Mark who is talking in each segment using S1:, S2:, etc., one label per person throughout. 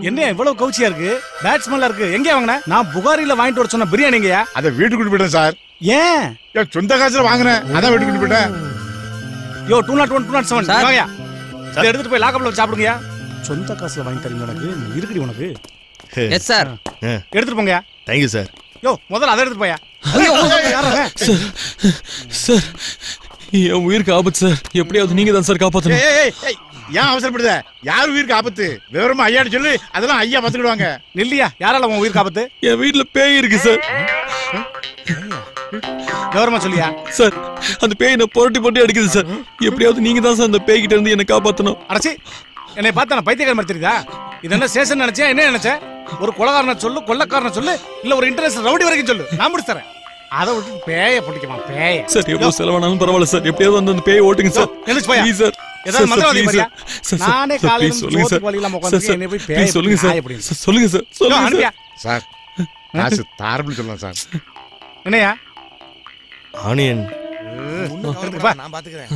S1: என்ன இவ்வளவு கவுச்சியா இருக்கு பேட் ஸ்மெல்லா இருக்கு எங்க வாங்கின நான் புகாரில வாங்கிட்டு வர சொன்ன பிரியாணிங்கயா
S2: அதை வீட்டுக்கு கொண்டு போயிட்டேன் சார்
S1: ஏன்
S2: என் சொந்த காசுல வாங்கினேன் அதான் வீட்டுக்கு கொண்டு போயிட்டேன்
S1: யோ two nought one two nought seven
S3: sir.
S1: வாங்கயா இதை எடுத்துட்டு போய் லாக்கப்ல வச்சு சாப்பிடுங்கயா சொந்த காசுல வாங்கி தரீங்க உனக்கு இருக்குடி உனக்கு
S3: எஸ் சார்
S1: எடுத்துட்டு போங்கயா
S4: தேங்க்யூ சார்
S1: யோ முதல்ல அதை எடுத்துட்டு போயா யாரா அவன்?
S5: சார் என் உயிருக்கு ஆபத்து சார் எப்படியாவது நீங்க தான் சார் காப்பாத்தணும்
S2: ஏய், ஏய், ஏய், ஏன் அவசரப்படுத யார் உயிருக்கு ஆபத்து விவரமா ஐயான்னு சொல்லி அதெல்லாம் ஐயா பாத்துக்கிடுவாங்க
S1: நில்லியா யாரால உன் உயிர் காப்பத்து
S5: என் வீட்ல பேய் இருக்கு சார்
S1: கவர்மெண்ட் சொல்லியா
S5: சார் அந்த பேய் என்ன புரட்டி போட்டு அடிக்குது சார் எப்படியாவது நீங்க தான் சார் அந்த பேய் கிட்ட இருந்து என்ன காப்பாத்தணும்
S1: அடச்சி என்னை பார்த்தா நான் பைத்தியக்கார மாதிரி தெரியுதா இது என்ன சேஷன் நினைச்சேன் என்ன நினைச்சேன் ஒரு கொலகாரனை சொல்லு கொள்ளக்காரனை சொல்லு இல்ல ஒரு இன்டர்நேஷனல் ரவுடி வரைக்கும் சொல்லு நான் முடிச்சு தரேன் அதை விட்டு பேய பிடிக்குமா பேய
S5: சார் எவ்வளவு செலவானாலும் பரவாயில்ல சார் எப்படியாவது வந்து அந்த பேய் ஓட்டுங்க சார்
S1: எழுச்சு போயா.
S5: Please, சார்
S1: ஏதாவது
S5: சார்,
S1: மந்திரவாதி
S5: please,
S1: மாதிரியா?
S5: சார். சார்,
S1: நானே
S5: சார்,
S1: காலையில
S5: please, சொல்லுங்க
S1: சோத்துக்கு
S5: சார்.
S1: வழி இல்லாம
S5: சார்,
S1: உட்கார்ந்து
S5: சார்,
S1: என்னை போய்
S5: please,
S1: பேய்
S5: சொல்லுங்க சார்.
S1: நாய் அப்படின்னு.
S5: சார், சொல்லுங்க சார்
S1: யோ,
S5: சொல்லுங்க
S1: அனுப்பியா
S2: சார் காசு தாரம்னு சொல்லலாம் சார்
S1: என்னையா
S4: ஆனியன்
S1: எடுத்துட்டு வா.
S6: நான் பாத்துக்கிறேன்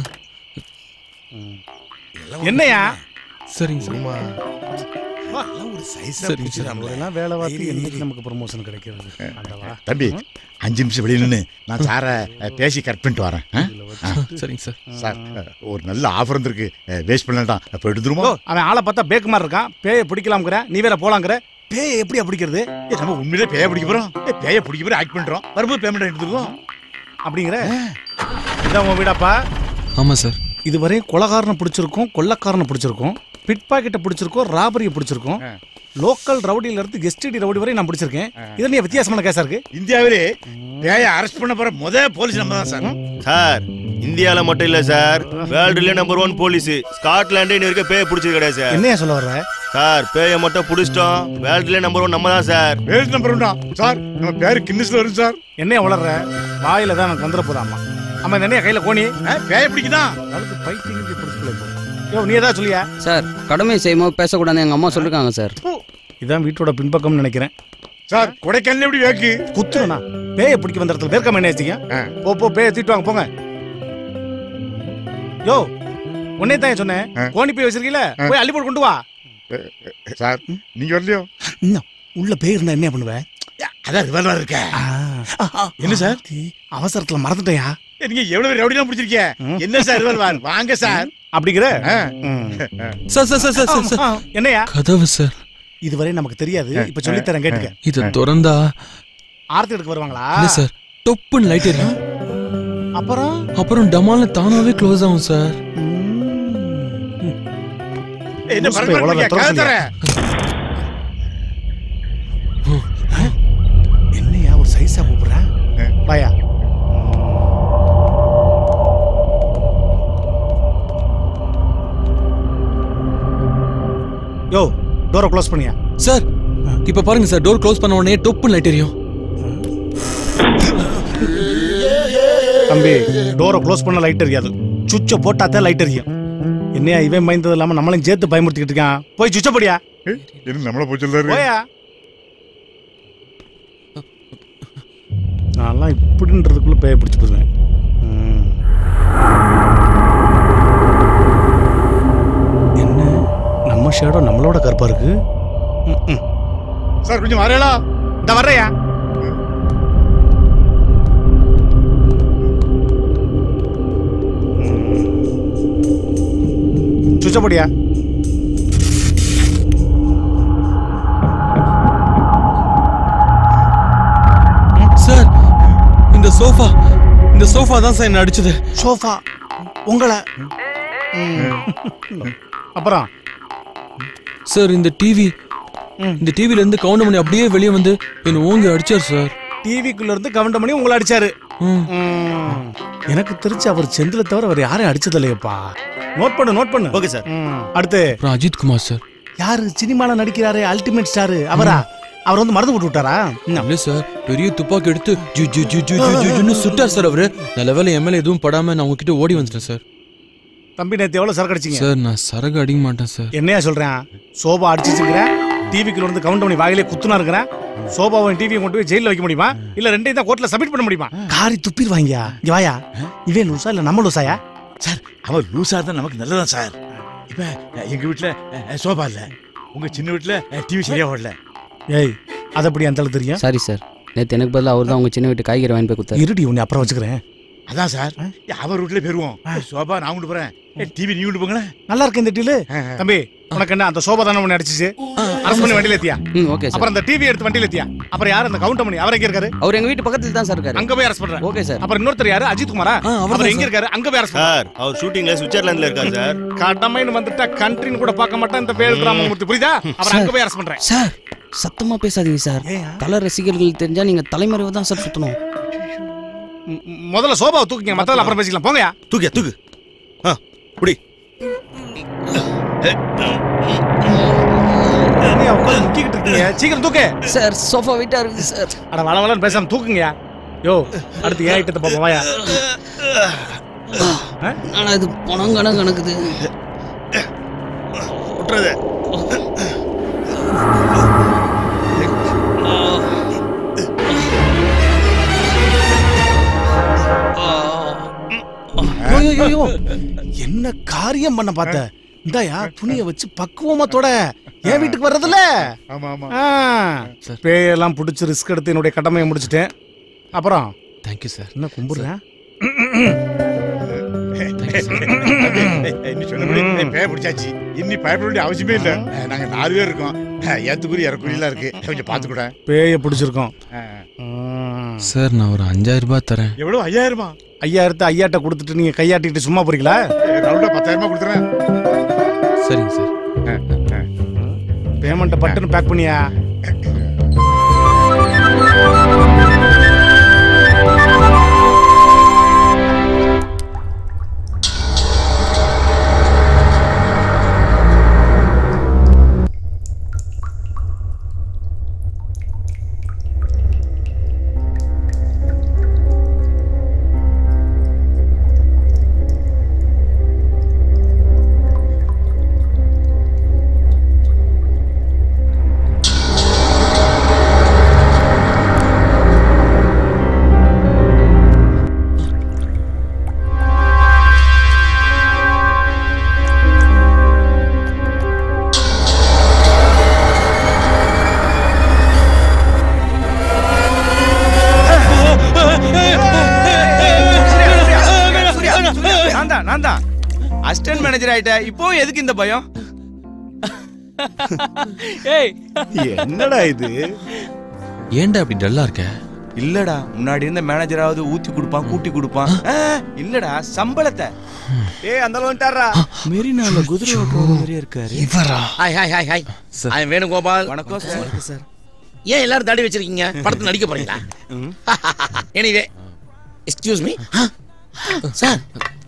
S1: என்னையா
S5: சரிங்க சார்
S6: ஒரு சைஸா
S5: சரி,
S6: பிடிச்சிடாமல
S1: எல்லாம் வேலை பார்த்து என்னைக்கு நமக்கு ப்ரொமோஷன் கிடைக்கிறது ஆண்டவா.
S2: தம்பி அஞ்சு நிமிஷம் வெளியே நின்று நான் சாரை அஹ், பேசி கட் பண்ணிட்டு வரேன் ஆ? ஆ.
S5: சரிங்க சார்
S2: சார் அஹ், ஒரு நல்ல ஆஃபர் வந்திருக்கு வேஸ்ட் பண்ணலாம் அப்ப எடுத்துருமா
S1: யோ, அவன் ஆளை பார்த்தா பேக்கு மாதிரி இருக்கான் பேயை பிடிக்கலாம்ங்கிற நீ வேற போலாங்கிற பேயை எப்படியா பிடிக்கிறது
S2: ஏய், நம்ம உண்மையிலே பேய பிடிக்க போறோம் ஏய், பேய பிடிக்க போறோம் ஆக்ட் பண்றோம் வரும்போது பேமெண்ட் எடுத்துருக்கோம்
S1: அப்படிங்கிற இதான் உன் வீடாப்பா
S5: ஆமா சார்
S1: இதுவரை கொலகாரனை பிடிச்சிருக்கோம் கொள்ளக்காரனை பிடிச்சிருக்கோம் பிட் பாக்கெட்டை பிடிச்சிருக்கோம் ராபரியை பிடிச்சிருக்கோம் லோக்கல் ரவுடியில இருந்து எஸ்டிடி ரவுடி வரை நான் பிடிச்சிருக்கேன் இது நீ வித்தியாசமான கேஸா இருக்கு
S2: இந்தியாவிலே பேய அரெஸ்ட் பண்ண போற முத போலீஸ் நம்ம தான் சார்
S4: சார் இந்தியால மட்டும் இல்ல சார் வேர்ல்டுலயே நம்பர் ஒன் போலீஸ் ஸ்காட்லாண்டே இன்ன வரைக்கும் பேய பிடிச்சது கிடையாது சார்
S1: என்னையா சொல்ல வர்ற
S4: சார் பேய மட்டும் பிடிச்சிட்டோம் வேர்ல்டுலயே நம்பர் ஒன் நம்ம தான் சார்
S2: பேஸ் நம்பர் உண்டா சார் நம்ம பேரு கின்னஸ்ல வரும் சார்
S1: என்னையா வளர்ற வாயில தான் எனக்கு வந்துட போதாமா ஆமா இந்த என்னையா கையில கோணி
S2: அஹ், பேய பிடிக்குதான்
S1: அதுக்கு பைத்தியம் பிடிச்சிக்கல இப்போ யோ நீ ஏதாவது சொல்லியா
S3: சார் கடமை செய்யும்போது பேசக்கூடாதுன்னு எங்க அம்மா சொல்லிருக்காங்க சார்
S1: இதான் வீட்டோட பின்பக்கம்னு நினைக்கிறேன்
S2: சார் கொடைக்கானல் எப்படி வேக்கு
S1: குத்துறனா பேயை பிடிக்க வந்த இடத்துல வேர்க்காம என்ன வச்சிங்க
S2: ஆ.
S1: போ போ பேயை தூக்கிட்டு வாங்க போங்க யோ உன்னே தான் சொன்னேன்
S2: ஆ.
S1: கோணி போய் வச்சிருக்கீல போய் அள்ளி போட்டு கொண்டு வா
S2: சார் நீங்க வரலையோ
S1: இன்னும் உள்ள பேய் இருந்தா என்ன பண்ணுவேன்
S2: அதான் ரிவல்வர் இருக்க என்ன சார்?
S1: அவசரத்துல மறந்துட்டேயா
S2: ஏய், நீங்க எவ்வளவு ரவுடிலாம் பிடிச்சிருக்கீங்க என்ன சார் ரிவல்வர் வாங்க சார்
S1: அப்படிங்கிற
S2: ஆ.
S1: ம்.
S5: Sir sir sir sir sir sir
S1: ஆ, என்னையா
S5: கதவு சார்
S1: இதுவரை நமக்கு தெரியாது இப்ப சொல்லி தரேன் கேட்டுக்க
S5: இத திறந்தா
S1: ஆர்த்தி எடுக்க வருவாங்களா
S5: இல்ல சார் டொப்புன்னு லைட் எரியும்
S1: அப்புறம்
S5: அப்புறம் டமால்னு தானாவே க்ளோஸ் ஆகும் சார்
S2: ஏய், என்ன
S1: லூசு
S2: பறக்க
S1: பைய, உலக
S2: மாட்டீங்க?
S1: துரசலியா?
S2: கதவை தரேன்.
S1: என்னையா ஒரு சைஸா கூப்பிடுறேன் பாயா யோ டோரை க்ளோஸ் பண்ணியா
S5: சார் இப்ப பாருங்க சார் டோர் க்ளோஸ் பண்ண உடனே டொப்புன்னு லைட் எரியும்
S1: தம்பி டோரை க்ளோஸ் பண்ண லைட் எரியாது சுவிட்சை போட்டாதான் லைட் எரியும் என்னையா இவன் பயந்தது இல்லாம நம்மளையும் சேர்த்து பயமுறுத்திக்கிட்டு இருக்கான் போய் சுவிட்சை போடியா
S2: ஏய், என்ன நம்மள போய் சொல்றாரு
S1: போயா நான்லாம் இப்படின்றதுக்குள்ள பேய பிடிச்சி போடுவேன் ம். என்ன நம்ம ஷேடோ நம்மளோட கருப்பா இருக்கு ம், ம்.
S2: சார் கொஞ்சம் வரேளா
S1: இந்த வர்றையா சுவிட்சை போடியா
S5: சார் இந்த சோஃபா இந்த சோஃபா தான் சார் என்ன அடிச்சது
S1: சோஃபா உங்களை ம். அப்புறம்
S5: சார் இந்த டிவி இந்த டிவில இருந்து கவுண்ட் பண்ணி அப்படியே வெளியே வந்து என்ன ஓங்கி அடிச்சார் சார்
S1: டிவிக்குள்ள இருந்து கவுண்ட் பண்ணி உங்களை அடிச்சாரு
S5: ம்.
S1: ம். எனக்கு தெரிஞ்சு அவர் செந்தில தவிர அவர் யாரையும் அடிச்சது இல்லையப்பா நோட் பண்ணு நோட் பண்ணு
S4: ஓகே சார்
S1: ம். அடுத்து
S5: அப்புறம் அஜித் குமார் சார்
S1: யாரு சினிமால நடிக்கிறாரு அல்டிமேட் ஸ்டாரு அவரா அவர் வந்து மறந்து போட்டு விட்டாரா இன்னும்.
S5: இல்ல சார் பெரிய துப்பாக்கி எடுத்து ஜு ஜு ஜு ஜு ஜு ஜுன்னு சுட்டார் சார் அவரு நல்ல வேலை என் மேல எதுவும் படாம நான் உங்ககிட்ட ஓடி வந்துட்டேன் சார்
S1: தம்பி நேத்து எவ்வளவு சரக்கு அடிச்சீங்க
S5: சார் நான் சரகு அடிக்க மாட்டேன் சார்
S1: என்னையா சொல்றேன் சோபா அடிச்சிச்சுக்கிறேன் டிவிக்குள்ள இருந்து கவுண்ட் பண்ணி வாயிலே குத்துனா இருக்கிறேன் சோபாவும் டிவியை கொண்டு போய் ஜெயில வைக்க முடியுமா இல்ல ரெண்டையும் தான் கோர்ட்ல சப்மிட் பண்ண முடியுமா காரி துப்பிடுவாங்க இங்க வாயா இவன் லூசா இல்ல நம்ம லூசாயா
S2: சார் அவன் லூசா தான் நமக்கு நல்லதான் சார் இப்ப அஹ், எங்க வீட்டுல அஹ், சோபா இல்ல உங்க சின்ன வீட்டுல டிவி சரியா ஓடல
S1: ஏய் அது எப்படி அந்த ஆளு தெரியும்
S3: சாரி சார் நேற்று எனக்கு பதிலாக அவர் தான் உங்கள் சின்ன வீட்டு காய்கறி வாங்கி போய் கொடுத்தாரு
S1: இருடி உன்னை அப்புறம் வச்சுக்கிறேன்
S2: அதான் சார் அவர் வீட்டுல போயிருவோம் சோபா நான் கொண்டு போறேன் டிவி நீ கொண்டு போங்களேன்
S1: நல்லா இருக்கு இந்த டீலு தம்பி உனக்கு என்ன அந்த சோபா தானே உன்னை அடிச்சிச்சு அரசு பண்ணி வண்டியில ஏத்தியா
S3: ம் ஓகே சார்
S1: அப்புறம் அந்த டிவி எடுத்து வண்டியில ஏத்தியா அப்புறம் யார் அந்த கவுண்ட் பண்ணி அவர் எங்க இருக்காரு
S3: அவர் எங்கள் வீட்டு பக்கத்தில் தான் சார் இருக்காரு
S1: அங்க போய் அரசு பண்றேன்
S3: ஓகே சார்
S1: அப்புறம் இன்னொருத்தர் யாரு அஜித் குமாரா
S5: ஆ, அவர்தான்
S1: அவர் எங்க
S5: சார்.
S1: இருக்காரு அங்க போய் அரசு பண்றேன்
S4: சார் அவர் ஷூட்டிங்ல சுவிட்சர்லாந்துல இருக்காரு சார்
S1: கடமைன்னு வந்துட்டா கண்ட்ரின்னு கூட பார்க்க மாட்டேன் இந்த வேல் ராமமூர்த்தி புரியுதா அப்புறம் அங்க போய் அரசு பண்றேன்
S3: சார் சத்தமாக பேசாதீங்க சார் தலை ரசிகர்கள் தெரிஞ்சால் நீங்கள் தலைமறைவு தான் சார் சுற்றணும்
S1: ம், ம், முதல்ல சோபாவை தூக்குங்க மத்ததெல்லாம் அப்புறம் பேசிக்கலாம் போங்கயா
S4: தூக்கியா தூக்கு ஆ புடி
S1: நீ உட்கார்ந்து முக்கிக்கிட்டு இருக்கீங்க சீக்கிரம் தூக்கு
S3: சார் சோஃபா வெயிட்டாக இருக்குது சார்
S1: அட வள வளன்னு பேசாம தூக்குங்கயா யோ அடுத்து ஏன் ஐட்டத்தை பாப்போம் வாயா
S3: ஆனால் இது பணம் கணக்கு கணக்குது
S4: விட்டுறது
S1: யோ, யோ, யோ, யோ. என்ன காரியம் பண்ண பார்த்த இந்தாயா துணியை வச்சு பக்குவமா தொட என் வீட்டுக்கு வர்றதுல
S2: ஆமா ஆமா
S1: ஆ, பேயெல்லாம் பிடிச்சி ரிஸ்க் எடுத்து என்னுடைய கடமையை முடிச்சிட்டேன் அப்புறம்
S5: தேங்க்யூ சார்
S1: என்ன கும்பிடுறேன்
S2: இன்னும் சொன்னபடி பேய பிடிச்சாச்சு இன்னி பயப்பட வேண்டிய அவசியமே இல்ல நாங்க நாலு பேர் இருக்கோம் ஏத்துக்குறி இறக்குறி எல்லாம் இருக்கு கொஞ்சம் பாத்துக்கூட
S1: பேய பிடிச்சிருக்கோம் ம்.
S5: சார் நான் ஒரு அஞ்சாயிரம் ரூபாய் தரேன்
S2: எவ்வளவு ஐயாயிரமா
S1: ஐயாயிரத்து ஐயாட்ட கொடுத்துட்டு நீங்க கையாட்டிட்டு சும்மா போறீங்களா
S2: ரவுண்டா பத்தாயிரமா கொடுத்துறேன்
S5: சரிங்க சார்
S1: பேமெண்ட்டை பட்டுன்னு பேக் பண்ணியா
S7: நான் தான் நான் தான் அசிஸ்டன்ட் மேனேஜர் ஆயிட்டேன் இப்போ எதுக்கு இந்த பயம் ஏய்
S1: என்னடா இது
S5: ஏன்டா அப்படி டல்லா இருக்க
S7: இல்லடா முன்னாடி இருந்த மேனேஜராவது ஊத்தி கொடுப்பான் கூட்டி கொடுப்பான் ஆ, இல்லடா சம்பளத்தை ஏய் அந்த வந்துட்டாரா மெரினால குதிரை ஓட்டுற மாதிரியே இருக்காரு
S5: இவரா
S8: hi hi hi hi
S5: sir.
S8: I Venugopal
S7: வணக்கம் சார்
S8: ஏன் எல்லாரும் தாடி வச்சிருக்கீங்க படத்துல நடிக்க போறீங்களா எனிவே எக்ஸ்கியூஸ் மீ சார்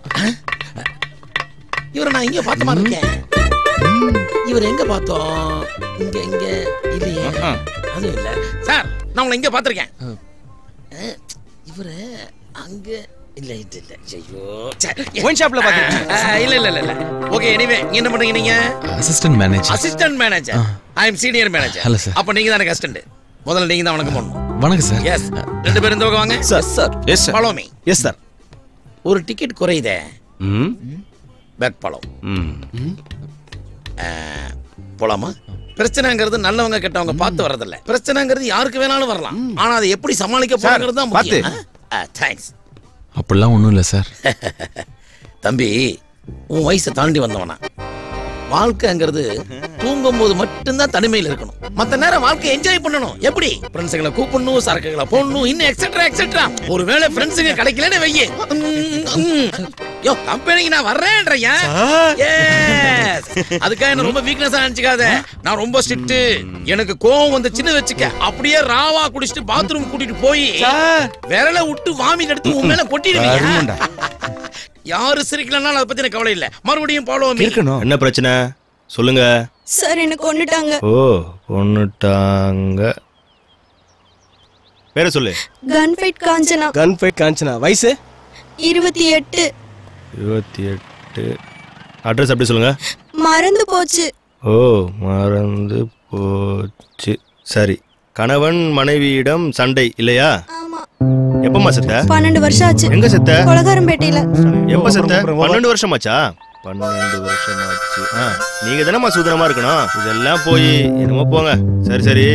S8: இவரை நான் இங்க பார்த்த மாதிரி இருக்கேன் இவர் எங்க பார்த்தோம் இங்க இங்க இல்லையே அதுவும் இல்ல சார் நான் உங்களை இங்க பார்த்திருக்கேன் அஹ், இவரு அங்க இல்ல இது இல்ல ஐயோ
S7: ஒயின் ஷாப்ல பாத்துருக்கேன்
S8: இல்ல இல்ல இல்ல இல்ல ஓகே எனிவே நீங்க என்ன பண்றீங்க நீங்க
S5: assistant manager
S8: assistant manager I am senior manager
S5: Hello, sir.
S8: அப்ப நீங்க தான் எனக்கு அசிஸ்டன்ட் முதல்ல நீங்க தான் வணக்கம் பண்ணணும்
S5: வணக்கம் சார்
S8: எஸ் ரெண்டு பேரும் இந்த பக்கம் வாங்க
S7: sir sir yes sir
S8: follow me
S7: yes sir
S8: ஒரு டிக்கெட் குறையுதே
S7: ம்
S8: பேக் ஃபாலோ
S7: ம்
S8: போலாமா பிரச்சனைங்கிறது நல்லவங்க கெட்டவங்க பார்த்து வர்றதில்ல பிரச்சனைங்கிறது யாருக்கு வேணாலும் வரலாம் ஆனா அதை எப்படி சமாளிக்க
S7: சார்,
S8: போறங்கிறது தான் முக்கியம் தேங்க்ஸ்
S5: அப்படிலாம் ஒன்றும் இல்லை சார்
S8: தம்பி உன் வயசை தாண்டி வந்தவனா வாழ்க்கைங்கிறது தூங்கும் போது மட்டும்தான் தனிமையில் இருக்கணும் மத்த நேரம் வாழ்க்கையை என்ஜாய் பண்ணணும் எப்படி ஃப்ரெண்ட்ஸுகளை கூப்பிடணும் சரக்குகளை போடணும் இன்னும் எக்ஸெட்ரா எக்ஸெட்ரா ஒருவேளை ஃப்ரெண்ட்ஸுங்க கிடைக்கலன்னு வையே யோ கம்பெனிக்கு நான் வர்றேன்றையா Yes. அதுக்காக என்ன ரொம்ப வீக்னஸா நினைச்சுக்காத நான் ரொம்ப ஸ்ட்ரிக்ட் எனக்கு கோவம் வந்துச்சுன்னு வச்சுக்க அப்படியே ராவா குடிச்சிட்டு பாத்ரூம் கூட்டிட்டு போய் விரல விட்டு வாமி எடுத்து உன் மேல கொட்டிடுவீங்க
S7: அருமைண்டா.
S8: யாரு சிரிக்கலனாலும் அதை பத்தி எனக்கு கவலை இல்ல மறுபடியும் ஃபாலோ மீ
S7: இருக்கணும்
S4: என்ன பிரச்சனை சொல்லுங்க
S9: சார் என்ன கொண்டுட்டாங்க
S4: ஓ கொன்னுட்டாங்க பேர சொல்லு
S9: gun fight Kanchana
S10: gun fight Kanchana வயசு
S9: இருபத்தி எட்டு
S4: இருபத்தி எட்டு அட்ரஸ் அப்படி சொல்லுங்க
S9: மறந்து போச்சு
S4: ஓ மறந்து போச்சு சரி கணவன் மனைவியிடம் சண்டை இல்லையா
S9: ஆமா
S4: எப்பமா செத்த
S9: பன்னெண்டு வருஷம் ஆச்சு
S4: எங்க செத்த
S9: கொலகாரம்பேட்டையில
S4: எப்ப செத்த பன்னெண்டு வருஷமாச்சா பன்னெண்டு வருஷம் ஆச்சு ஆ, நீங்க தானேம்மா சூதனமா இருக்கணும் இதெல்லாம் போய் என்னமோ போங்க சரி சரி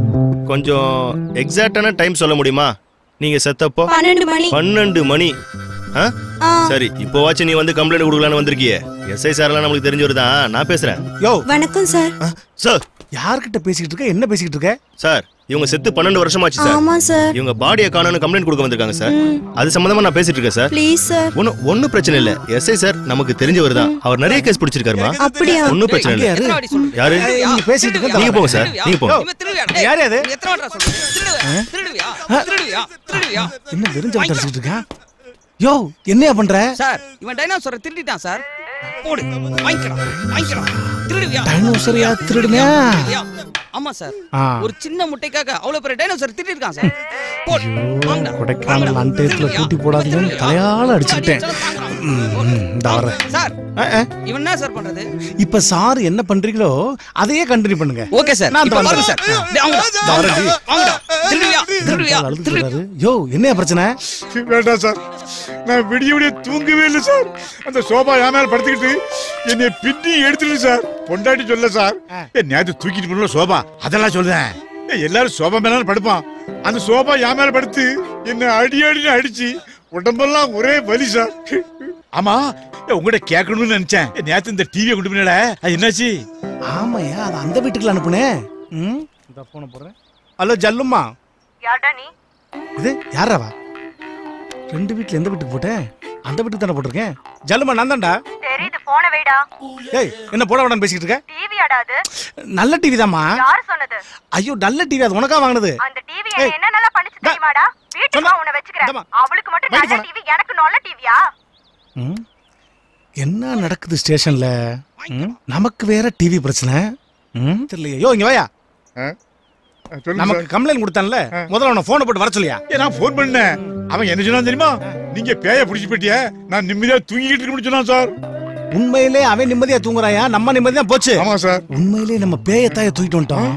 S4: கொஞ்சம் எக்ஸாக்டான டைம் சொல்ல முடியுமா நீங்க செத்தப்போ
S9: பன்னெண்டு மணி
S4: பன்னெண்டு மணி ஆ?
S9: ஆ.
S4: சரி இப்போ வாச்சு நீ வந்து கம்ப்ளைண்ட் கொடுக்கலான்னு வந்திருக்கியே எஸ்ஐ சார்லாம் நம்மளுக்கு தெரிஞ்சவர் தான் நான் பேசுறேன்
S1: யோ
S9: வணக்கம் சார்
S4: சார்
S1: யார்கிட்ட பேசிக்கிட்டு இருக்க என்ன பேசிக்கிட்டு இருக்க
S4: சார் இவங்க செத்து பன்னெண்டு வருஷமாச்சு சார்
S9: ஆமா சார்
S4: இவங்க பாடியை காணோன்னு கம்ப்ளைண்ட் கொடுக்க வந்திருக்காங்க சார் அது சம்பந்தமா நான் பேசிட்டு இருக்கேன் சார்
S9: ப்ளீஸ் சார்
S4: ஒன்னும் ஒன்னும் பிரச்சனை இல்ல எஸ்ஐ சார் நமக்கு தெரிஞ்சவர் தான் அவர் நிறைய கேஸ் பிடிச்சிருக்காருமா
S9: அப்படியா
S4: ஒன்னும் பிரச்சனை இல்ல
S1: யாரு?
S4: யாரு
S1: ஏய், நீங்க பேசிட்டு இருக்க
S4: நீங்க போங்க சார் நீங்க போங்க
S1: யார் அது
S3: எத்தனை வாட்டா சொல்லுவேன் திருடுவியா திருடுவியா திருடுவியா
S1: என்ன வெறிஞ்ச விட்டு அடிச்சுக்கிட்டு இருக்கான் யோ என்னையா பண்ற
S3: சார் இவன் டைனோசரை திருடிட்டான் சார் போடு வாங்கிக்கலாம் வாங்கிக்கலாம் திருடுவியா
S1: டைனோசரையா திருடுனியா?
S3: திருடுவியா? ஆமா சார்
S1: ஆ.
S3: ஒரு சின்ன முட்டைக்காக அவ்வளவு பெரிய டைனோசர் திருடிருக்கான் சார் போடு வாங்கடா.
S1: கொடைக்கானல் அன்டேஸ்ல கூட்டி போடாதீங்கன்னு தலையால அடிச்சுக்கிட்டேன் ம், ம், இந்த வர்றேன்
S3: சார்
S1: ஆ, ஆ.
S3: இவன் என்ன சார் பண்றது
S1: இப்ப சார் என்ன பண்றீங்களோ அதையே கண்டினியூ பண்ணுங்க
S3: ஓகே சார்
S1: நான்
S3: இப்ப
S1: இந்த
S3: பாருங்க
S1: வந்துடுறேன்.
S3: சார் டேய், வாங்கடா.
S1: இந்த வரேன்டி.
S3: வாங்கடா திருடுவியா திருடுவியா
S1: அழுதுட்டு இருக்காரு. யோ என்னையா பிரச்சனை
S2: வேண்டாம் சார் நான் விடிய விடிய தூங்கவே இல்லை சார் அந்த சோபா என் மேல படுத்துக்கிட்டு என்னை பின்னி எடுத்துட்டு சார் பொண்டாட்டி சொல்ல சார் ஏ நேத்து தூக்கிட்டு போன சோபா அதெல்லாம் சொல்றேன் ஏய், எல்லாரும் சோபா மேல படுப்பான் அந்த சோபா என் மேல படுத்து என்னை அடி அடின்னு அடிச்சு உடம்பெல்லாம் ஒரே வலி சார் ஆமா ஏ, உங்ககிட்ட கேட்கணும்னு நினைச்சேன் ஏ, நேத்து இந்த டிவியை கொண்டு போனல அது என்னாச்சு
S1: ஆமாயா அது அந்த வீட்டுக்குள்ள அனுப்புனேன் ம் இந்த போன போடுறேன் ஹலோ ஜல்லும்மா
S10: யார்டா நீ
S1: இது யாராவா ரெண்டு வீட்ல எந்த வீட்டுக்கு போட்டேன் அந்த வீட்டுக்கு தானே போட்டிருக்கேன் ஜல்லுமா நான் தான்டா
S10: தெரியுது போன வைடா
S1: ஏய் என்ன போட வேடான்னு பேசிக்கிட்டு இருக்க
S10: டிவி ஆடாது
S1: நல்ல டிவி தாம்மா
S10: யார் சொன்னது
S1: ஐயோ நல்ல டிவி அது உனக்கா வாங்கினது
S10: அந்த டிவி
S1: ஏய்.
S10: என்ன நல்லா பண்ணிச்சு தெரியுமாடா வீட்டுக்கு வா, உன்னை வச்சுக்கிறேன்
S1: இந்தாம்மா.
S10: அவளுக்கு மட்டும்
S1: மைக்கு
S10: நல்ல
S1: போன.
S10: டிவி எனக்கு நல்ல டிவியா
S1: ம்? என்ன நடக்குது ஸ்டேஷன்ல ம்? நமக்கு வேற டிவி பிரச்சனை ம்? தெரியலையே யோ இங்க வாயா
S2: சொல்லுங்க
S1: நமக்கு
S2: சார்.
S1: கம்ப்ளைண்ட் கொடுத்தான்ல முதல்ல அவனை போனை போட்டு வர சொல்லியா
S2: ஏ, நான் ஃபோன் பண்ணேன் அவன் என்ன சொன்னான் தெரியுமா நீங்க பேய பிடிச்சி போயிட்டிய நான் நிம்மதியா தூங்கிட்டு இருக்கணும்னு சொன்னான் சார்
S1: உண்மையிலே அவன் நிம்மதியா தூங்குறாயா நம்ம நிம்மதியா போச்சு
S2: ஆமா சார்
S1: உண்மையிலே நம்ம பேயத்தாய தூக்கிட்டு வந்துட்டோம்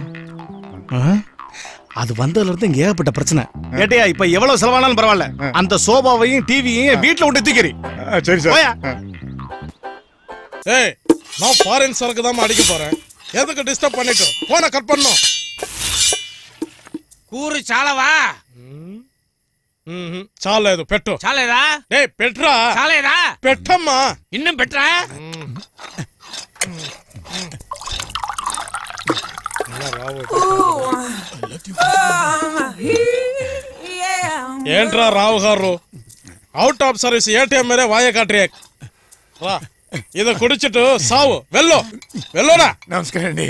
S1: ஆ? அது வந்ததுல இருந்து இங்க ஏகப்பட்ட பிரச்சனை ஏட்டையா இப்ப எவ்வளவு செலவானாலும் பரவாயில்ல அந்த சோபாவையும் டிவியையும் வீட்டுல விட்டு தூக்கிறி
S2: சரி சார்
S1: போயா.
S11: ஏய் நான் ஃபாரின் சரக்கு தான் அடிக்க போறேன் எதுக்கு டிஸ்டர்ப் பண்ணிட்டு போன கட் பண்ணும்
S12: కూరు చాలవా
S11: ம்ஹும். చాలేదు పెట్టు
S12: చాలేదా
S11: ఏయ్ పెట్రా
S12: చాలేదా
S11: పెట్టమ్మా
S12: ఇన్నం పెట్టరా
S11: ఏంట్రా రావు గారు అవుట్ ఆఫ్ సర్వీస్ ఏటీఎం మీరే వాయ కాట్రియా రా ఇది కుడిచిట్టు సావు వెళ్ళు వెళ్ళురా
S2: నమస్కారం అండి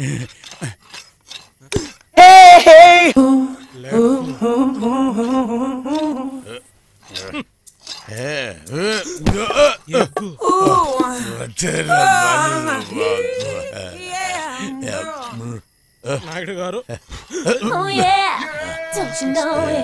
S11: నాయుడు గారు
S13: Oh yeah, don't you know it?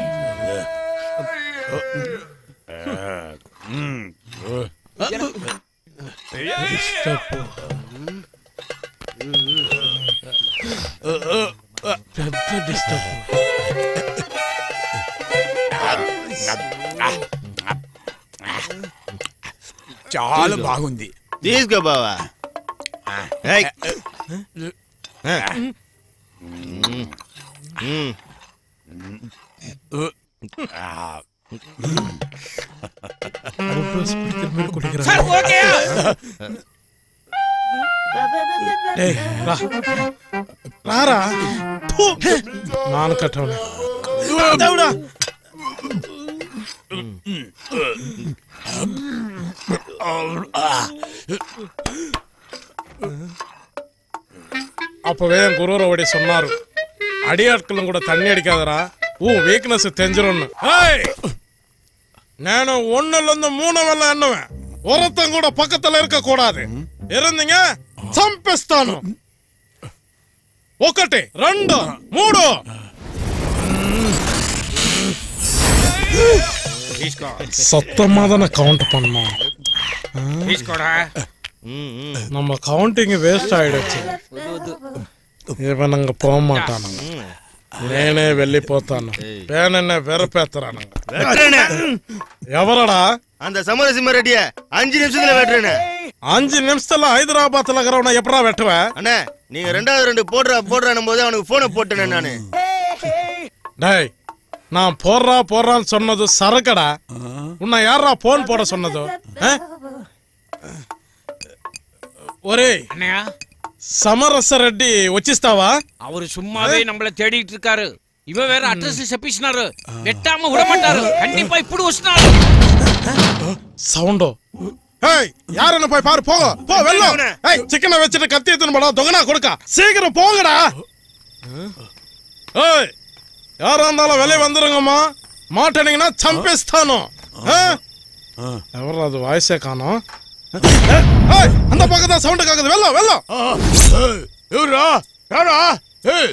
S6: చాలా బాగుంది
S4: తీసుకో బావా ఏయ్. ఆ. మ్మ్.
S12: సార్ ఓకే
S11: ఏయ్, రా రారా ఫు. నాన్న కట్టవలే
S1: దేవుడా
S11: அப்பவே என் குருவரவடி சொன்னாரு அடியாட்களும் கூட தண்ணி அடிக்காதடா உன் வீக்னஸ் தெரிஞ்சிரும்னு ஏய்! నేను ஒண்ணுல மூணு வெள்ள எண்ணுவேன் ஒருத்தன் கூட பக்கத்துல இருக்க கூடாது இருந்தீங்க చంపేస్తాను ఒకటి రెండు మూడు சத்தமா தானே கவுண்ட் பண்ணோம்
S12: తీసుకోడా
S11: நம்ம கவுண்டிங் வேஸ்ட் ஆயிடுச்சு ఇవనంగా పోమాటాను నేనే వెళ్ళిపోతాను పేనన్నే వెరపేత్తరాను
S4: வெட்டுறேனே.
S11: ఎవరడా
S4: அந்த சமரசிம்ம ரெட்டிய அஞ்சு நிமிஷத்துல வெட்டுறேனே
S11: அஞ்சு நிமிஷத்துல ஹைதராபாத்ல இருக்கிறவனை எப்படா வெட்டுவ
S4: அண்ணே நீங்க ரெண்டாவது ரெண்டு போடுற போடுறானும் போது அவனுக்கு போனை போட்டேனே நானு
S11: டேய் நான் போடுறா போடுறான்னு சொன்னது சரக்கடா உன்னை யாரா போன் போட சொன்னது ஆ? ஒரே
S12: அண்ணையா
S11: సమరస రెడ్డి వచ్చిస్తావా
S12: அவரு சும்மாவே நம்மள தேடிட்டு இருக்காரு இவன் வேற அட்ரஸ் செப்பிச்சினாரு வெட்டாம விட மாட்டாரு கண்டிப்பா இப்படி வச்சினாரு
S11: సౌండ్ ఏయ్ யாருன்னு போய் பாரு போங்க போ வெல்லம் ஏய் சிக்கனை வச்சுட்டு கத்தி எடுத்துன்னு போடா தொகனா கொடுக்க சீக்கிரம் போங்கடா ஏய் யாரா இருந்தாலும் வெளியே வந்துருங்கம்மா மாட்டேனீங்கன்னா சம்பேஸ்தானோ ఎవరు అది వాయిసే కాను ఏయ్, అంత పక్కన సౌండ్ కాకదు వెళ్ళం వెళ్ళం
S2: ఎవరా யாரா ஏய்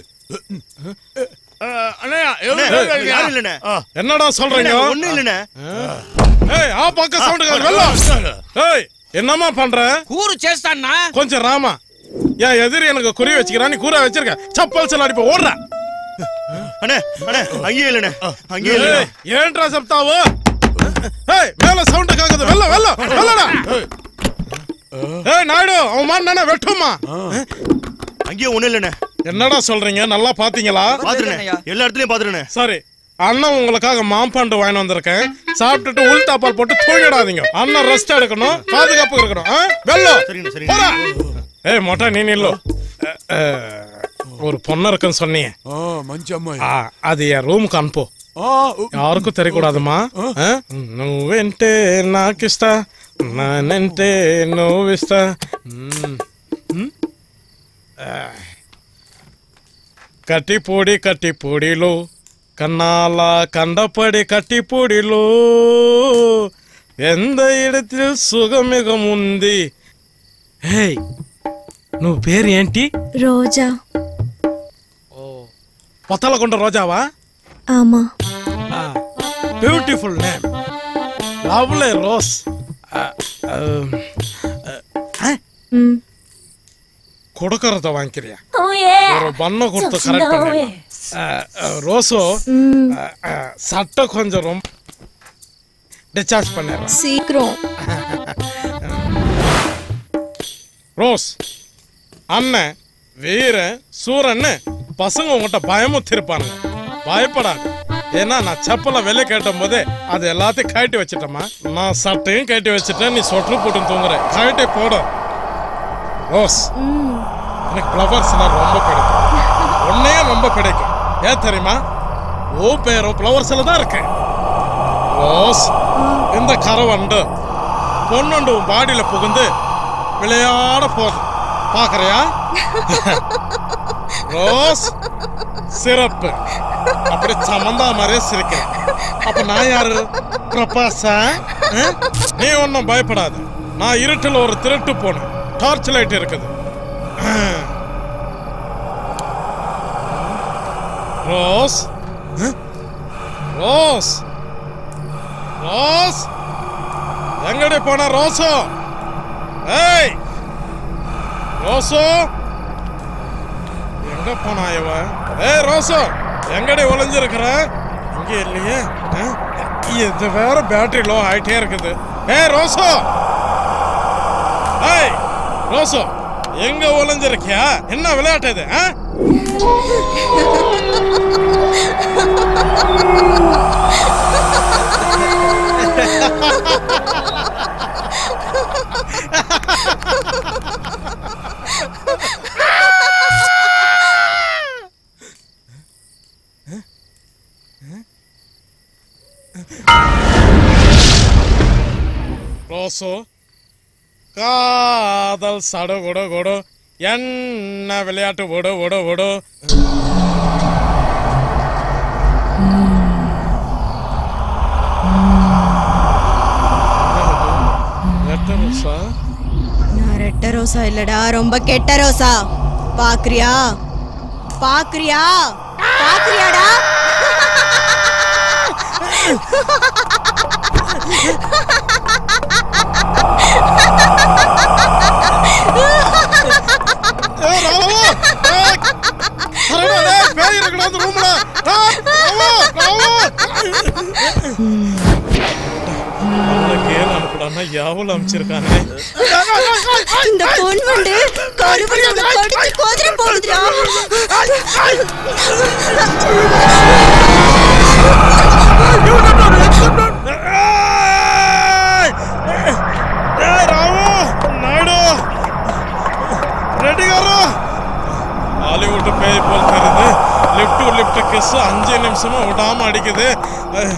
S2: அண்ணா
S11: என்னடா சொல்றீங்க
S4: ஒண்ணு இல்லண்ணே
S11: ஏய் ஆ பக்க சவுண்ட் காது வெல்லம் ஏய் என்னம்மா பண்ற
S12: கூறு చేస్తాన్నా
S11: கொஞ்சம் ராமா ஏன் எதிரி எனக்கு குறி வச்சுக்கிறான் நீ கூற வச்சிருக்க சப்பல் செல்ல அடிப்ப ஓடுற
S4: அண்ணே அண்ணே அங்கேயே இல்லண்ணே அங்கேயே இல்லண்ணே
S11: ஏய், ఏంట్రా చెప్తావు ఏయ్ మేల సౌండ్ కాకదు వెళ్ళ వెళ్ళ వెళ్ళడా ஏய் நாயுடு அவன் மாதிரி நானே வெட்டுமா
S4: அங்கேயே ஒண்ணு இல்லண்ணே
S11: என்னடா சொல்றீங்க நல்லா பாத்தீங்களா
S4: பாத்துருண்ணே எல்லா இடத்துலயும் பாத்துருண்ணே
S11: சரி அண்ணன் உங்களுக்காக மாம்பாண்டு வாங்கிட்டு வந்திருக்கேன் சாப்பிட்டுட்டு உள் தாப்பால் போட்டு தூங்கிடாதீங்க அண்ணன் ரெஸ்ட் எடுக்கணும் பாதுகாப்பு இருக்கணும் ஆ? வெள்ளம்
S4: சரிங்க சரிங்க
S11: போடா. ஏய் மொட்டை நீ நில்லு அ, அ, ஒரு பொண்ணு இருக்குன்னு சொன்னீங்க
S6: మంచి అమ్మాయి
S11: ఆ, అది ఆ రూమ్ కు అనుకో ఎవరికి తెలియకూడదమ్మా ఆ? నువ్వంటే నాకిస్తా నానంటే నువ్విస్తా మ్మ్. మ్మ్? ఆ. కట్టిపూడి కట్టిపూడిలో కన్నాల కండపడి కట్టిపూడిలో எந்த இடத்தில் சுகமிகம் ఉంది హేయ్ నువ్వు పేరు ఏంటి
S9: రోజా
S11: పొత్తలకొండ రోజావా
S9: ஆமா
S11: பியூட்டிஃபுல் நேம் லவ்லி ரோஸ்
S9: ம்
S11: கொடுக்கறத வாங்கிக்கிறியா
S13: Oh yeah.
S11: ஒரு பண்ண கொடுத்து
S13: Don't you
S11: கரெக்ட்
S13: know
S11: பண்ண
S13: it?
S11: ரோஸோ
S9: ம்
S11: அஹ், அஹ், சட்டை கொஞ்சம் ரொம்ப டிஸ்சார்ஜ் பண்ணிடுறேன்
S9: சீக்கிரம்
S11: ரோஸ் அண்ணன் வீரன் சூரன்னு பசங்க உங்கள்கிட்ட பயமுத்திருப்பானுங்க பயப்படாது ஏன்னா நான் செப்பலை வெளியே கேட்டும் போதே அது எல்லாத்தையும் கழட்டி வச்சிட்டேம்மா நான் சட்டையும் கழட்டி வச்சுட்டேன் நீ சொட்டு போட்டு தூங்குற கழட்டி போடு ரோஸ் எனக்கு ஃப்ளவர்ஸ்லாம் ரொம்ப பிடிக்கும் உன்னையே ரொம்ப பிடிக்கும் ஏன் தெரியுமா ஓ பேரும் ஃப்ளவர்ஸ்ல தான் இருக்கு ரோஸ் இந்த கரவண்டு பொண்ணுண்டு உன் பாடியில புகுந்து விளையாட போகுது பாக்குறியா ரோஸ் சிறப்பு அப்படி சமந்தா மாதிரியே சிரிக்கிறேன் அப்ப நான் யாரு பிரபாசா ஆ? நீ ஒன்றும் பயப்படாத நான் இருட்டில் ஒரு திருட்டு போனேன் டார்ச் லைட் இருக்குது ஆ. ரோஸ் ஆ? ரோஸ் ரோஸ் எங்கடி போன ரோசோ ஏய் ரோசோ எங்க போனா இவ ஏய் ரோசோ எங்கடி ஒளிஞ்சிருக்கிற இங்க இல்லையே ஆ? இது வேற பேட்டரி லோ ஆயிட்டே இருக்குது ஏய் ரோசோ ஏய் ரோசோ எங்க ஒளிஞ்சிருக்கியா என்ன விளையாட்டு இது ஆ? ரோசோ காதல் சடு கொடு கொடு என்ன விளையாட்டு விடு விடு விடு எட்டு ரோசா
S9: நான் ரெட்ட ரோசா இல்லடா ரொம்ப கெட்ட ரோசா பாக்குறியா பாக்குறியா பாக்குறியாடா
S11: ஏய், ராமு! ஏய், சரவணா, டேய், பேய் இருக்குடா அந்த ரூம்ல. டேய், ராமு, ராமு! அவனை கேள் அனுப்புடான்னா எவ்வளவு அனுப்பிச்சிருக்காங்க ட்ரெஸ் அஞ்சு நிமிஷமா விடாம அடிக்குது அஹ்.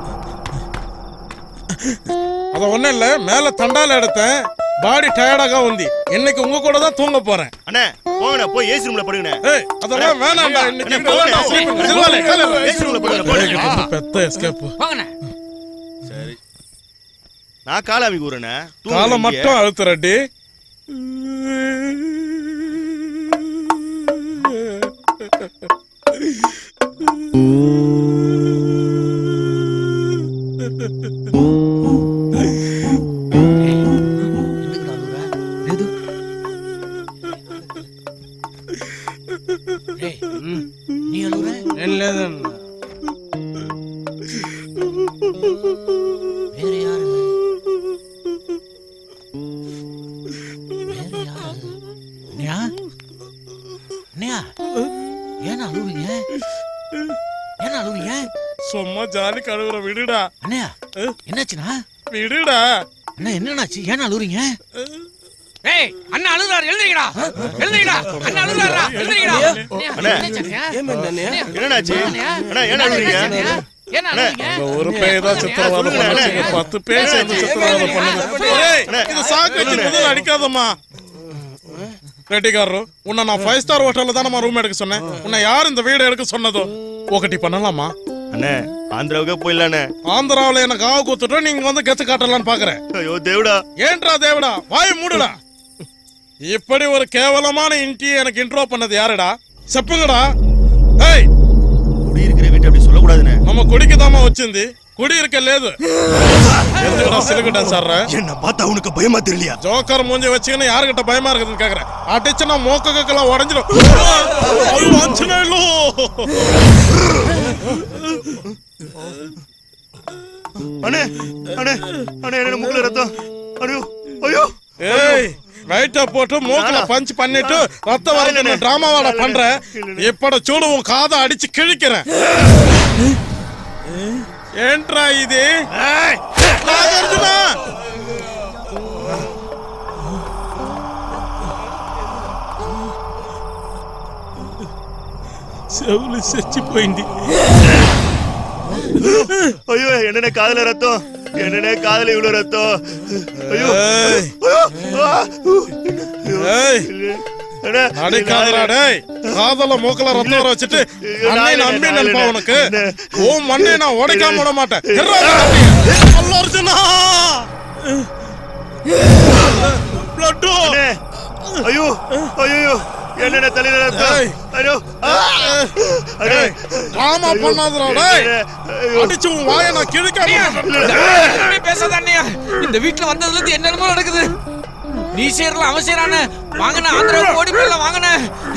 S11: அது ஒண்ணும் இல்ல மேல தண்டால எடுத்தேன் பாடி டயர்டாக உந்தி இன்னைக்கு உங்க கூட தான் தூங்க போறேன்
S4: அண்ணே போங்கண்ணே போய் ஏசி ரூம்ல படுங்கண்ணே
S11: ஏய் அதெல்லாம் வேணாம்டா இன்னைக்கு இங்க வேண்டாம். செல்வாலே, காலை வை.
S4: ஏசி ரூம்ல படுங்க போடுங்க
S11: பெத்த எஸ்கேப்
S4: சரி நான் காலை அமைக்க விடுறேண்ணே
S11: காலை மட்டும் அழுத்துறடி
S12: நீ அழுகுற வேற யாரு வேற யாரு அண்ணியா அண்ணியா ஏன் அழுவீங்க ஏன் அழுவீங்க
S11: சும்மா ஜாலி கழுவுற விடுடா
S12: அண்ணியா என்னாச்சுண்ணா
S11: விடுடா
S12: அண்ணா என்னண்ணாச்சு ஏன் அழுவுறீங்க ஏய் அண்ணா அழுகுறாரு எழுந்திரிங்கடா எழுந்திரிங்கடா அண்ணா அழுகுறாரா எழுந்திரிங்கடா
S4: அண்ணே.
S12: அண்ணே
S4: என்னண்ணாச்சு அண்ணா ஏன் அழுகுறீங்க
S12: ஏன் அழுகுறீங்க
S11: அங்க ஒரு பேய் தான் சித்திரவதை பண்ணுச்சுங்க பத்து பேர் சேர்ந்து சித்திரவதை பண்ணுது ஏய், இது சாக்கு வச்சு முதல்ல அடிக்காதம்மா ரெட்டிக்காரரு உன்னை நான் ஃபைவ் ஸ்டார் ஹோட்டல்ல தானே ரூம் எடுக்க சொன்னேன் உன்னை யார் இந்த வீடு எடுக்க சொன்னதோ ఒకటి பண்ணலாமா
S4: அண்ணே ஆந்திராவுக்கே போயிடலாண்ணே
S11: ஆந்திராவுல என்ன காவு குத்துட்டு நீங்க வந்து கெத்து காட்டலாம்னு பாக்குறேன்
S4: ஐயோ தேவடா
S11: ஏன்டா தேவடா வாய் மூடுடா இப்படி ஒரு கேவலமான இன்டி எனக்கு இன்ட்ரோ பண்ணது யாருடா செப்புங்கடா ஏய்
S4: குடியிருக்கிற வீட்டு அப்படி சொல்லக்கூடாதுண்ணே
S11: நம்ம குடிக்குதாமா వచ్చింది குடி இருக்க లేదు ఎందుకుடா సిలుగుటా సార్
S4: என்ன பார்த்தா உனக்கு பயமா தெரியலையா
S11: ஜோக்கர் மூஞ்சி வச்சுக்கின்னு யாருக்கிட்ட பயமா இருக்குதுன்னு கேக்குறேன் அடிச்சுனா மோக்க கக்கெல்லாம் உடஞ்சிடும் அது வாஞ்சினோ
S4: அண்ணே அண்ணே அண்ணே என்ன முக்குல ரத்தம் ஐயோ ஐயோ
S11: ஏய் వెయిట్ పోட்டு మూకల పంచి పన్నిట్టు రక్త వరద డ్రామా వాడ పண்ற ఇప్పుడు చూడు உன் காதை அடிச்சு கிழிக்கிறேன் ఏంట్రా ఇది నాగార్జున చెవులు చచ్చిపోయింది
S4: ஐயோ என்னண்ணே காதுல ரத்தம் என்னண்ணே காதுல இவ்வளவு ரத்தம் ஐயோ
S11: ஏய். ஏய்
S4: அண்ணே,
S11: அடி காதலா டேய் காதல மூக்கல ரத்தம் வர வச்சுட்டு அண்ணே நம்பி நண்பா உனக்கு ஓ மண்ணை நான் உடைக்காம விட மாட்டேன் எர்ரா தம்பிய. அல்ல அர்ஜுனா பிளட்டு
S4: அண்ணே, ஐயோ ஐயோ என்னண்ணே தலையில ரத்தம்
S11: ஏய்.
S4: ஐயோ ஆ! அண்ணே
S11: டிராமா பண்ணாதடா டேய் அடிச்சு உன் வாயை நான் கிழிக்காம
S12: எதுவுமே பேசாத அண்ணியா இந்த வீட்டுல வந்ததுல இருந்து என்னென்னமோ நடக்குது நீ சேரல அவன் சேரான வாங்கண்ணா ஆந்திராவுக்கு ஓடி போயிடலாம் வாங்கண்ணா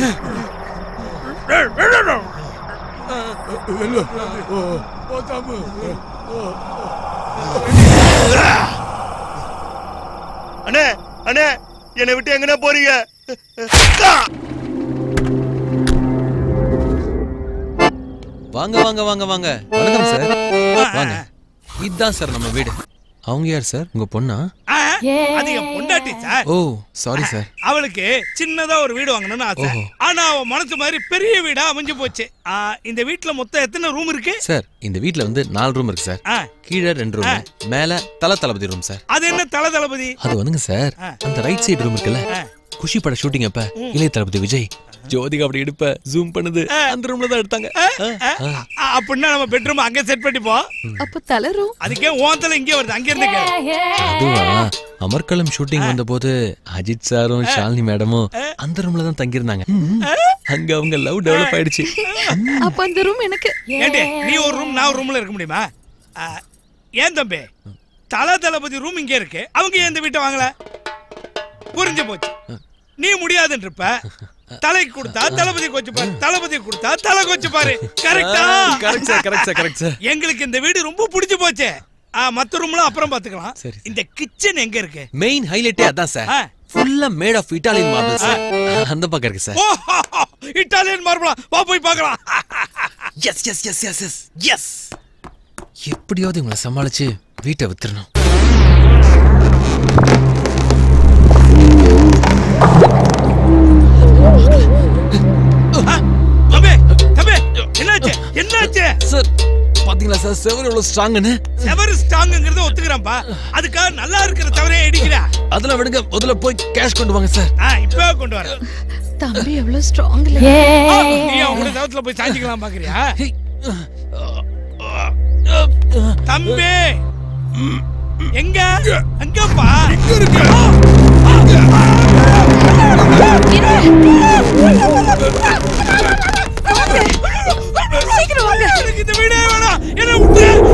S4: அண்ணே அண்ணே என்னை விட்டு எங்கண்ணே போறீங்க
S5: வாங்க வாங்க வாங்க வாங்க வணக்கம் சார் வாங்க இதுதான் சார் நம்ம வீடு அவங்க யார் சார் உங்க பொண்ணா
S1: அது என் பொண்டாட்டி சார்
S5: ஓ சாரி சார்
S1: அவளுக்கு சின்னதா ஒரு வீடு வாங்கணும்னு ஆசை
S5: ஓஹோ.
S1: ஆனா அவ மனசு மாதிரி பெரிய வீடா அமைஞ்சு போச்சு ஆ, இந்த வீட்ல மொத்தம் எத்தனை ரூம் இருக்கு
S5: சார் இந்த வீட்ல வந்து நாலு ரூம் இருக்கு சார்
S1: ஆ.
S5: கீழே ரெண்டு ரூம் மேல தல தளபதி ரூம் சார்
S1: அது என்ன தல தளபதி
S5: அது வந்துங்க சார்
S1: ஆ.
S5: அந்த ரைட் சைடு ரூம் இருக்குல்ல குஷி பட ஷூட்டிங் அப்ப இளைய தளபதி விஜய் ஜோதிகா அப்படி எடுப்ப ஜூம் பண்ணுது அந்த ரூம்ல தான் எடுத்தாங்க
S1: ஆ, அப்படின்னா நம்ம பெட்ரூம் அங்க செட் பண்ணிப்போம்
S9: அப்ப தலை ரூம்
S1: அதுக்கே ஓந்தல இங்கே வருது அங்க இருந்து கேளு.
S5: அதுவா அமர்கலம் ஷூட்டிங் வந்தபோது அஜித் சாரும் ஷாலினி மேடமும் அந்த ரூம்ல தான் தங்கியிருந்தாங்க அங்க அவங்க லவ் டெவலப் ஆயிடுச்சு
S9: அப்ப அந்த ரூம் எனக்கு
S1: ஏண்டி நீ ஒரு ரூம் நான் ஒரு ரூம்ல இருக்க முடியுமா ஆ, ஏன் தம்பி தல தளபதி ரூம் இங்கே இருக்கு அவங்க ஏன் இந்த வீட்டை வாங்கல புரிஞ்சு போச்சு நீ முடியாதுன்றப்ப தலைக்கு கொடுத்தா தளபதி கொச்சு பாரு தளபதி கொடுத்தா தலை கொச்சு பாரு கரெக்டா
S5: correct sir correct sir correct sir
S1: எங்களுக்கு இந்த வீடு ரொம்ப பிடிச்சு போச்சு ஆ, மத்த ரூம்ல அப்புறம் பாத்துக்கலாம்
S5: சரி,
S1: இந்த கிச்சன் எங்க இருக்கு
S5: மெயின் ஹைலைட்டே அதான் சார்
S1: ஆ.
S5: ஃபுல்லா made of Italian marble sir அந்த பக்கம் இருக்கு சார்
S1: ஓ இட்டாலியன் மார்பளா வா போய் பார்க்கலாம்
S5: yes yes yes yes yes yes எப்படியாவது இவங்களை சமாளிச்சு வீட்டை வித்துறணும்
S1: தம்பி தம்பி என்னாச்சு என்ன
S5: சார் செவர் எவ்வளவு ஸ்ட்ராங்னு
S14: செவரு ஸ்ட்ராங்ங்கிறத ஒத்துக்கிறேன்ப்பா அதுக்காக நல்லா இருக்கிற தவறே அடிக்கிறா
S5: அதெல்லாம் விடுங்க முதல்ல போய் கேஷ் கொண்டு வாங்க சார்
S14: ஆ இப்பவே கொண்டு வரேன்
S9: தம்பி எவ்வளவு ஸ்ட்ராங் இல்ல
S14: ஆ, நீ அவங்க தவத்துல போய் சாஞ்சிக்கலாம் பாக்குறியா தம்பி எங்க அங்கப்பா இங்க இருக்கு
S9: சீக்கிரம் வாங்க
S14: எனக்கு இந்த வீடே வேணாம் என்ன விட்டு